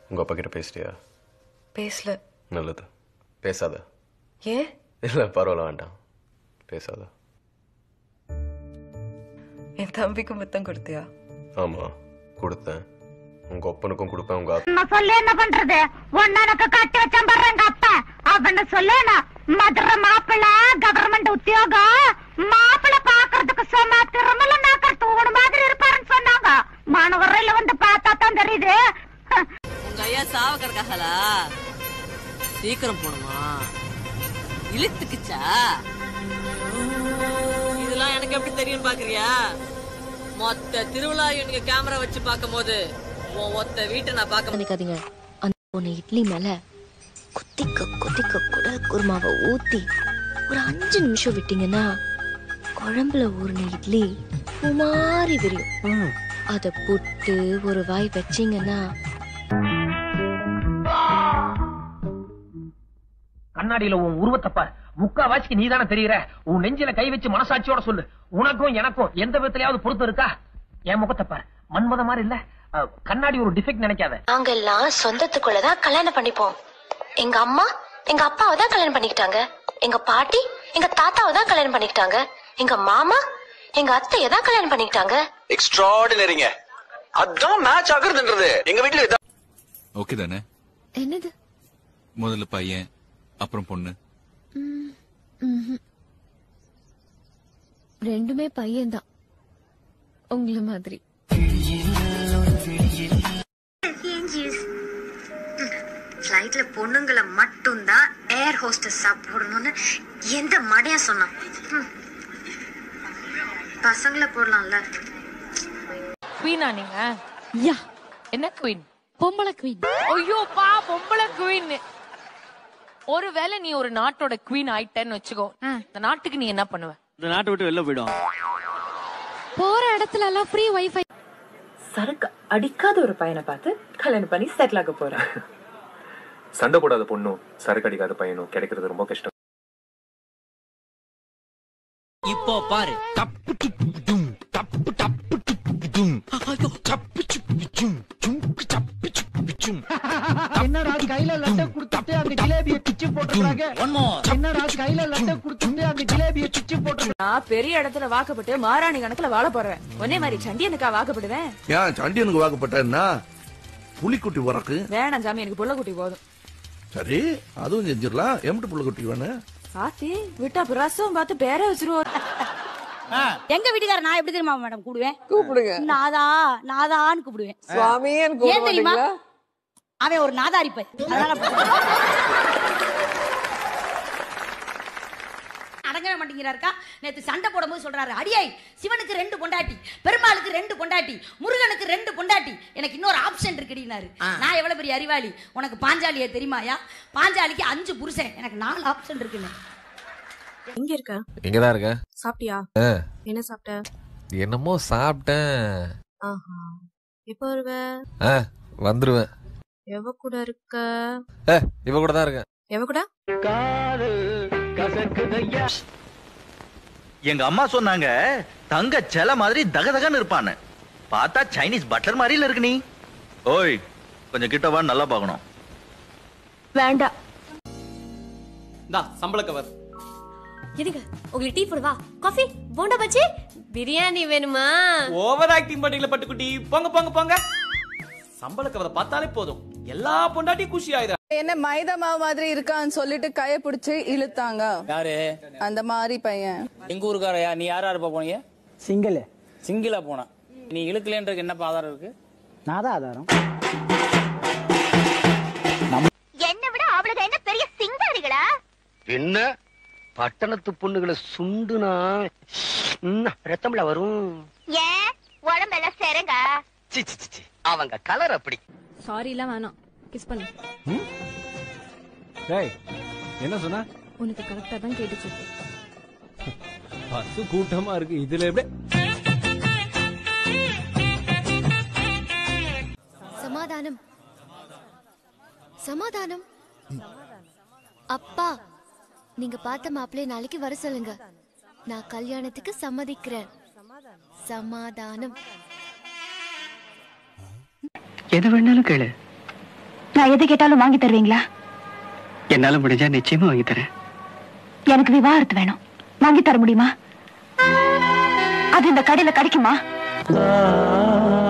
உங்கள் அப்பா கிட்ட பேசிட்டியா பேசல நல்லது பேசாத ஏன் இல்லை பரவாயில்ல வேண்டாம் பேசாத என் தம்பிக்கு முத்தம் கொடுத்தியா ஆமாம் கொடுத்தேன் உங்கள் ஒப்பனுக்கும் கொடுப்பேன் உங்கள் நான் சொல்ல என்ன பண்றது ஒன்னு எனக்கு கட்டி வச்சேன் பாரு எங்க அப்பா அவன சொல்லேனா மதுரை மாப்பிள்ள கவர்மெண்ட் உத்தியோகம் மாப்பிள்ள பாக்குறதுக்கு சொன்னா திருமல நாக்கள் தூணு மாதிரி இருப்பாருன்னு சொன்னாங்க மாணவரையில வந்து பார்த்தா தான் தெரியுது உங்க ஐயா சாவ கிடக்காங்களா சீக்கிரம் போடுமா இழுத்துக்குச்சா இதெல்லாம் எனக்கு எப்படி தெரியும் பாக்குறியா மொத்த திருவிழா எனக்கு கேமரா வச்சு பார்க்கும் போது உன் ஒத்த வீட்டை நான் பார்க்க நினைக்காதீங்க அந்த பொண்ணு இட்லி மேல குத்திக்க குத்திக்க குடல் குருமாவை ஊத்தி ஒரு அஞ்சு நிமிஷம் விட்டீங்கன்னா குழம்புல ஊறின இட்லி உமாரி விரியும் அத புட்டு ஒரு வாய் வச்சீங்கன்னா கண்ணாடியில உன் உருவத்தை பார் முக்காவாசிக்கு நீதானே தெரியற உன் நெஞ்சில கை வச்சு மனசாட்சியோட சொல்லு உனக்கும் எனக்கும் எந்த விதத்திலயாவது பொருத்தம் இருக்கா என் முகத்தை பார் மன்மத மாதிரி இல்ல அஹ், கண்ணாடி ஒரு டிஃபெக்ட் நினைக்காத நாங்க எல்லாம் சொந்தத்துக்குள்ளதான் கல்யாணம் பண்ணிப்போம் எங்க அம்மா எங்க அப்பாவை தான் கல்யாணம் பண்ணிக்கிட்டாங்க எங்க பாட்டி எங்க தாத்தாவை தான் கல்யாணம் பண்ணிக்கிட்டாங்க எங்க மாமா எங்க அத்தையை தான் கல்யாணம் பண்ணிக்கிட்டாங்க எக்ஸ்ட்ராடினரிங்க அதான் மேட்ச் ஆகுறதுன்றது எங்க வீட்ல இதான் ஓகே தானே என்னது முதல்ல பையன் அப்புறம் பொண்ணு ரெண்டுமே பையன்தான் உங்களை மாதிரி ஃப்ளைட்ல பொண்ணுங்களை மட்டும்தான் ஏர் ஹோஸ்டஸ் சாப்பிடணும்னு எந்த மடையா சொன்னான் ம். பசங்களை போடலாம்ல குவீனா நீங்க யா என்ன குவீன் பொம்பளை குவீன் ஐயோ பா பொம்பளை குவீன் ஒருவேளை நீ ஒரு நாட்டோட குவீன் ஆயிட்டேன்னு வச்சுக்கோ இந்த நாட்டுக்கு நீ என்ன பண்ணுவ இந்த நாட்டை விட்டு வெளில போயிடும் போற இடத்துல எல்லாம் ஃப்ரீ வைஃபை சரக்கு அடிக்காத ஒரு பையனை பார்த்து கல்யாணம் பண்ணி செட்டில் ஆக போறேன் சண்டை போடாத பொண்ணும் சரக்கு அடிக்காத பையனும் கிடைக்கிறது ரொம்ப கஷ்டம் இப்போ பாரு டப்பு சுப்பு டும் டப்பு டப்பு சுப்பு டும் டப்பு சுப்பு சும் சும்கு டப்பு சுப்பு சும் என்னடா கையில லட்டை கொடுத்துட்டு அந்த ஜிலேபியை பிச்சு போட்டுறாங்க ஒன் மோர் என்னடா கையில லட்டை கொடுத்துட்டு அந்த ஜிலேபியை பிச்சு போட்டு நான் பெரிய இடத்துல வாக்கப்பட்டு மாராணி கணக்குல வாழ போறேன் ஒன்னே மாதிரி சண்டியனுக்கா வாக்கப்படுவேன் ஏன் சண்டியனுக்கு வாக்கப்பட்டா புலிக்குட்டி உறக்கு வேணாம் சாமி எனக்கு புள்ள குட்டி போதும் சரி அதுவும் செஞ்சிடலாம் எம்பிட்டு புள்ளக்குட்டி வேணும் பாத்தி விட்டா பிரசவம் பார்த்து பேர வச்சிருவோம் எங்க வீட்டுக்கார நான் எப்படி தெரியுமா மேடம் கூடுவேன் கூப்பிடுங்க நாதா நாதான்னு கூப்பிடுவேன் சுவாமின்னு ஏன் தெரியுமா அவன் ஒரு நாதாரி பை அதனால அடங்கவே மாட்டேங்கிறாருக்கா நேத்து சண்டை போடும்போது சொல்றாரு அடியை சிவனுக்கு ரெண்டு பொண்டாட்டி பெருமாளுக்கு ரெண்டு பொண்டாட்டி முருகனுக்கு ரெண்டு பொண்டாட்டி எனக்கு இன்னொரு ஆப்ஷன் இருக்குடினாரு நான் எவ்வளவு பெரிய அறிவாளி உனக்கு பாஞ்சாலியை தெரியுமாயா பாஞ்சாலிக்கு அஞ்சு புருஷன் எனக்கு நாலு ஆப்ஷன் இருக்குன்னு எங்க இருக்க இங்க தான் இருக்கேன் சாப்பிட்டியா ஆ, என்ன சாப்பிட்ட என்னமோ சாப்பிட்டேன் ஆஹா எப்ப வருவ ஆ, வந்துருவேன் எவ கூட இருக்க ஏ இவ கூட தான் இருக்கேன் எவ கூட எங்க அம்மா சொன்னாங்க தங்க செல மாதிரி தகதகன்னு இருப்பான்னு பார்த்தா சைனீஸ் பட்டர் மாதிரில இருக்கு நீ ஓய் கொஞ்சம் கிட்ட வா நல்லா பார்க்கணும் வேண்டாம் இந்தா சம்பள கவர் எதுங்க உங்களுக்கு டீ போடுவா காஃபி போண்டா பச்சி பிரியாணி வேணுமா ஓவர் ஆக்டிங் பண்ணீங்களா பட்டுக்குட்டி போங்க போங்க போங்க சம்பள கவரை பார்த்தாலே போதும் எல்லா பொண்டாட்டியும் குஷி ஆயிடுறா என்ன மைதா மாவு மாதிரி இருக்கான்னு சொல்லிட்டு கைய பிடிச்சு இழுத்தாங்க யாரு அந்த மாதிரி பையன் எங்க ஊருக்காரயா நீ யாரா இருப்ப போனீங்க சிங்கிள் சிங்கிளா போனா நீ இழுக்கலன்றதுக்கு என்ன ஆதாரம் இருக்கு நான் தான் ஆதாரம் என்னை விட அவளுக்கு என்ன பெரிய சிங்காரிகளா என்ன பட்டணத்து பொண்ணுகளை சுண்டுனா ம், ரத்தம்ல வரும் ஏன் உடம்பெல்லாம் செரங்க சி, சி, சி, சி. அவங்க கலர் அப்படி சாரி எல்லாம் வேணாம் கிஸ் பண்ணு என்ன சொன்ன உனக்கு கரெக்டா தான் கேட்டுச்சு பஸ் கூட்டமா இருக்கு இதுல எப்படி சமாதானம் சமாதானம் அப்பா நீங்க பார்த்த மாப்பிள்ளைய நாளைக்கு வர சொல்லுங்க நான் கல்யாணத்துக்கு சம்மதிக்கிறேன் சமாதானம் எது வேணாலும் கேளு நான் எது கேட்டாலும் வாங்கி தருவீங்களா என்னால முடிஞ்சா நிச்சயமா வாங்கி தரேன் எனக்கு விவாகரத்து வேணும் வாங்கி தர முடியுமா அது இந்த கடையில கிடைக்குமா